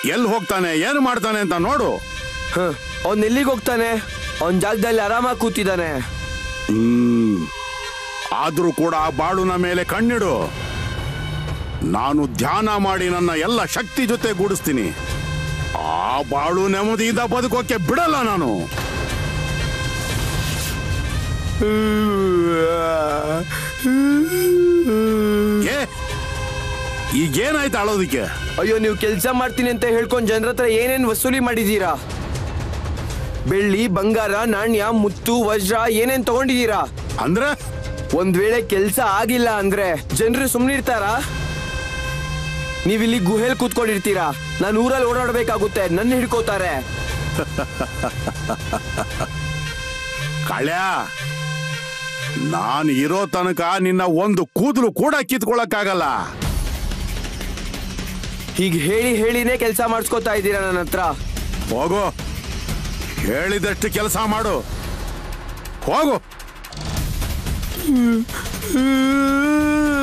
ಎಲ್ಲಿ ಹೋಗ್ತಾನೆ ಏನು ಮಾಡ್ತಾನೆ ಅಂತ ನೋಡು ಅವ್ನ್ ಎಲ್ಲಿಗೆ ಹೋಗ್ತಾನೆ ಅವನ್ ಜಾಗದಲ್ಲಿ ಆರಾಮಾಗಿ ಕೂತಿದ್ದಾನೆ ಹ್ಮ್ ಆದ್ರೂ ಕೂಡ ಆ ಬಾಳುನ ಮೇಲೆ ಕಣ್ಣಿಡು ನಾನು ಧ್ಯಾನ ಮಾಡಿ ನನ್ನ ಎಲ್ಲ ಶಕ್ತಿ ಜೊತೆ ಗೂಡಿಸ್ತೀನಿ ಆ ಬಾಳು ನೆಮ್ಮದಿಯಿಂದ ಬದುಕೋಕೆ ಬಿಡಲ್ಲ ನಾನು ಏ ಈಗೇನಾಯ್ತು ಅಳೋದಿಕ್ಕೆ ಅಯ್ಯೋ ನೀವು ಕೆಲಸ ಮಾಡ್ತೀನಿ ಅಂತ ಹೇಳ್ಕೊಂಡ್ ಜನರ ಹತ್ರ ಏನೇನ್ ವಸೂಲಿ ಮಾಡಿದೀರಾ ಬೆಳ್ಳಿ ಬಂಗಾರ ನಾಣ್ಯ ಮುತ್ತು ವಜ್ರ ಏನೇನ್ ತಗೊಂಡಿದೀರಾ ಅಂದ್ರೆ ಒಂದ್ ವೇಳೆ ಕೆಲ್ಸ ಆಗಿಲ್ಲ ಅಂದ್ರೆ ಜನರು ಸುಮ್ನಿರ್ತಾರಾ ನೀವಿಲ್ಲಿ ಗುಹೆಲ್ ಕೂತ್ಕೊಂಡಿರ್ತೀರಾ ನಾನು ಊರಲ್ಲಿ ಓಡಾಡ್ಬೇಕಾಗುತ್ತೆ ನನ್ನ ಹಿಡ್ಕೋತಾರೆ ಕಳ್ಯ ನಾನು ಇರೋ ತನಕ ನಿನ್ನ ಒಂದು ಕೂದಲು ಕೂಡ ಕಿತ್ಕೊಳಕ್ಕಾಗಲ್ಲ ಹೀಗೆ ಹೇಳಿ ಹೇಳಿನೇ ಕೆಲಸ ಮಾಡಿಸ್ಕೊತಾ ಇದ್ದೀರಾ ನನ್ನ ಹತ್ರ ಹೋಗು ಹೇಳಿದಷ್ಟು ಕೆಲಸ ಮಾಡು ಹೋಗು